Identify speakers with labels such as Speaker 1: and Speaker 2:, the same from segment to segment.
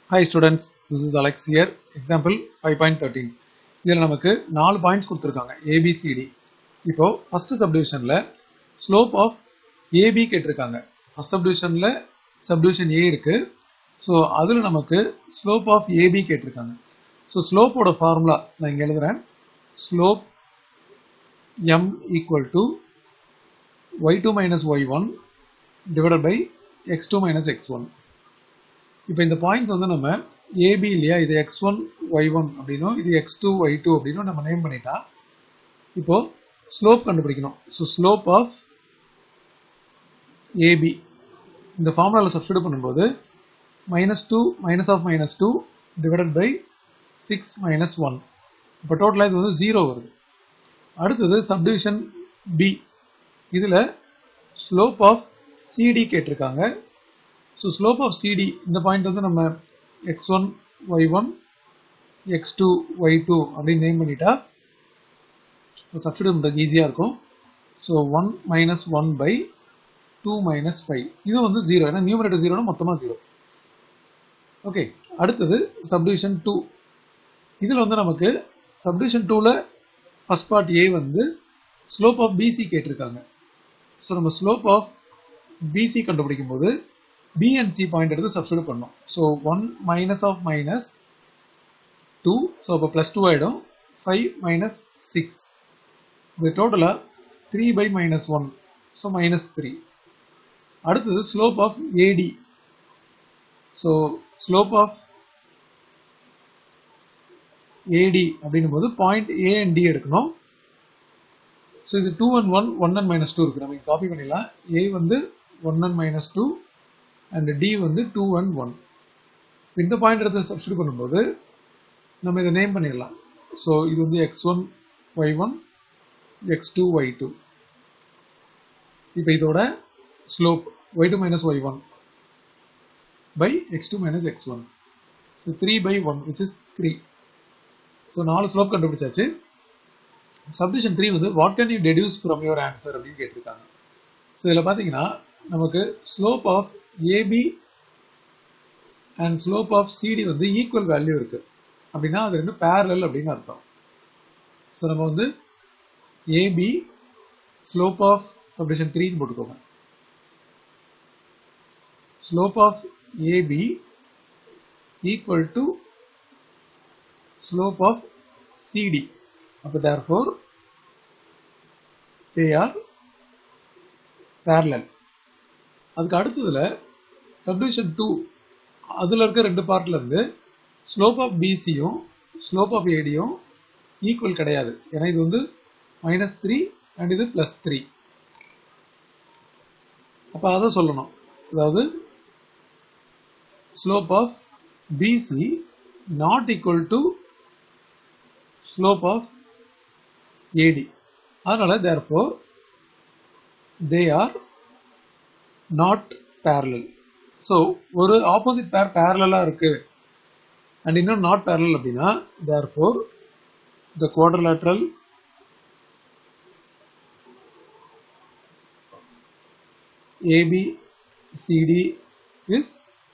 Speaker 1: Hi students, this is Alex here. Example 5.13. இதில் நமக்கு நாலு பாயிண்ட்ஸ் கொடுத்துருக்காங்க ABCD. இப்போ ஃபர்ஸ்ட் சப்டிவிஷனில் ஸ்லோப் ஆஃப் ஏபி கேட்டிருக்காங்க ஃபர்ஸ்ட் சப்டிவிஷனில் சப்டிவிஷன் ஏ இருக்கு ஸோ அதில் நமக்கு ஸ்லோப் ஆஃப் ஏபி கேட்டிருக்காங்க ஸோ ஸ்லோப்போட ஃபார்முலா நான் இங்கே எழுதுறேன் slope M equal to Y two minus Y one divided by X two minus X one இப்போ இந்த பாயிண்ட்ஸ் வந்து நம்ம ஏபி இல்லையா இது எக்ஸ் ஒன் ஒய் ஒன் அப்படின்னும் இது எக்ஸ் டூ ஒய் டூ அப்படின்னும் நம்ம நேம் பண்ணிட்டா இப்போ ஸ்லோப் கண்டுபிடிக்கணும் ஸோ ஸ்லோப் ஆஃப் ஏபி இந்த ஃபார்முலாவில் சப்ஸ்டியூட் பண்ணும்போது minus two minus of minus two divided by six minus one இப்போ டோட்டலாக இது வந்து ஜீரோ வருது அடுத்தது சப்டிவிஷன் பி இதில் ஸ்லோப் ஆஃப் சிடி கேட்டிருக்காங்க ஸோ ஸ்லோப் ஆஃப் சிடி இந்த பாயிண்ட் வந்து நம்ம X one Y one X two Y two அப்படின்னு நேம் பண்ணிட்டா சப்ஸ்டியூட் பண்ணுறது ஈஸியாக இருக்கும் so one minus one by two minus five இது வந்து ஜீரோ ஏன்னா நியூமரேட்டர் ஜீரோனா மொத்தமாக ஜீரோ ஓகே அடுத்தது சப்டிவிஷன் டூ இதில் வந்து நமக்கு சப்டிவிஷன் டூவில் ஃபர்ஸ்ட் பார்ட் ஏ வந்து ஸ்லோப் ஆஃப் பிசி கேட்டிருக்காங்க ஸோ நம்ம ஸ்லோப் ஆஃப் பிசி கண்டுபிடிக்கும் போது பி அண்ட் சி பாயிண்ட் எடுத்து சப்ஸ்டியூட் பண்ணோம் so one minus of minus two so அப்போ ப்ளஸ் டூ ஆகிடும் ஃபைவ் மைனஸ் சிக்ஸ் இது டோட்டலாக three by minus one so minus three அடுத்தது slope of AD so slope of AD அப்படின்னும் போது point A and D எடுக்கணும் so இது two and one one and minus two இருக்கு நம்ம காப்பி பண்ணிடலாம் ஏ வந்து one and minus two and D வந்து டூ அண்ட் ஒன் இந்த பாயிண்ட் எடுத்து சப்ஸ்டியூட் பண்ணும்போது நம்ம இதை நேம் பண்ணிடலாம் ஸோ இது வந்து X one Y one X two Y two இப்போ இதோட slope Y two minus Y one by X two minus X one so three by one which is three so நாலு slope கண்டுபிடிச்சாச்சு subdivision three வந்து what can you deduce from your answer அப்படின்னு கேட்டிருக்காங்க so இதில் பார்த்தீங்கன்னா நமக்கு slope of AB and slope of CD வந்து equal value இருக்கு அப்படின்னா அது ரெண்டும் பேரலல் அப்படின்னு அர்த்தம் ஸோ நம்ம வந்து ஏபி ஸ்லோப் ஆஃப் சப்டிஷன் த்ரீன்னு போட்டுக்கோங்க slope of AB equal to slope of CD அப்போ therefore they are parallel அதுக்கு அடுத்ததுல சப்டிவிஷன் டூ அதுல இருக்க ரெண்டு பார்ட்ல இருந்து ஸ்லோப் ஆஃப் பிசியும் ஸ்லோப் ஆஃப் ஏடியும் ஈக்குவல் கிடையாது ஏன்னா இது வந்து மைனஸ் த்ரீ அண்ட் இது பிளஸ் த்ரீ அப்போ அதை சொல்லணும் அதாவது slope of BC not equal to slope of AD. அதனால therefore they are not parallel. So ஒரு ஆப்போசிட் பேர் பேரலாக இருக்கு அண்ட் இன்னும் நாட் பேரலல் அப்படின்னா therefore the quadrilateral ABCD is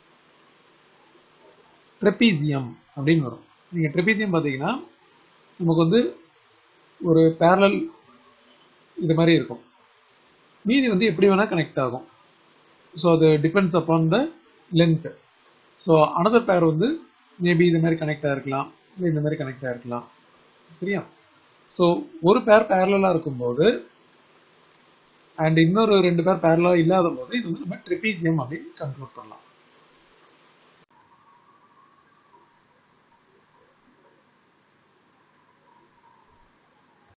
Speaker 1: trapezium அப்படின்னு வரும் நீங்கள் ட்ரெபீசியம் பார்த்தீங்கன்னா நமக்கு வந்து ஒரு பேரலல் இது மாதிரி இருக்கும் மீதி வந்து எப்படி வேணால் கனெக்ட் ஆகும் ஸோ அது depends upon the length so another pair வந்து மேபி இது மாதிரி கனெக்ட் ஆகிருக்கலாம் இல்லை இந்த மாதிரி கனெக்ட் ஆகிருக்கலாம் சரியா ஸோ ஒரு பேர் பேரலாக இருக்கும்போது அண்ட் இன்னொரு ரெண்டு பேர் பேரலாக இல்லாத போது இது வந்து நம்ம ட்ரிபீசியம் அப்படின்னு கன்க்ளூட் பண்ணலாம்